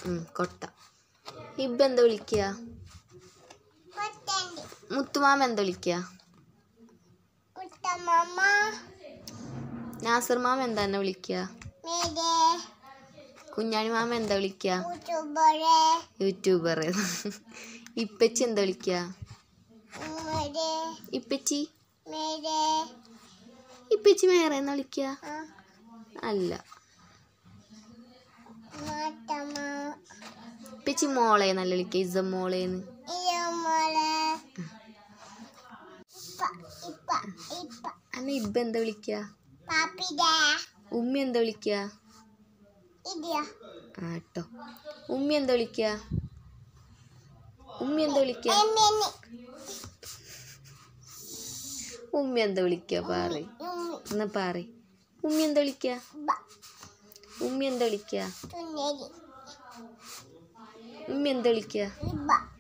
ഉം, കൊട്ട ഇബ്ബ എന്താ വിളിക്കുക കൊട്ടണ്ടി മുത്തുമാമ എന്താ വിളിക്കുക മുത്തമ്മ നാസർ മാമ എന്താ എന്നെ വിളിക്കുക മേരെ കുഞ്ഞാണി മാമ എന്താ വിളിക്കുക യൂട്യൂബറെ യൂട്യൂബർ ഇപ്പച്ചി എന്താ വിളിക്കുക മേരെ ഇപ്പച്ചി മേരെ ഇപ്പച്ചി മേറെ എന്നാ വിളിക്കുക ആ അല്ല മുത്തമ്മ ഇപ്പച്ചി മോളെ നല്ല വിളിക്കുക ഇസ മോളേന്ന് ഇയമോളെ ഇപ്പ ഇപ്പ ഇപ്പ അന്നെ ഇബ്ബ എന്താ വിളിക്കുക പാപ്പിടെ ഉമ്മി എന്താ വിളിക്കുക ഇടിയ ആ കേട്ടോ ഉമ്മി എന്താ വിളിക്കുക ഉമ്മി എന്താ വിളിക്കുക എമ്മിന് ഉമ്മി എന്താ വിളിക്കുക പാറി ഉമ്മി എന്നാ പാറി ഉമ്മി എന്താ വിളിക്കുക ബ ഉമ്മി എന്താ വിളിക്കുക തുന്നരി ഉമ്മി എന്താ വിളിക്കുക ഇബ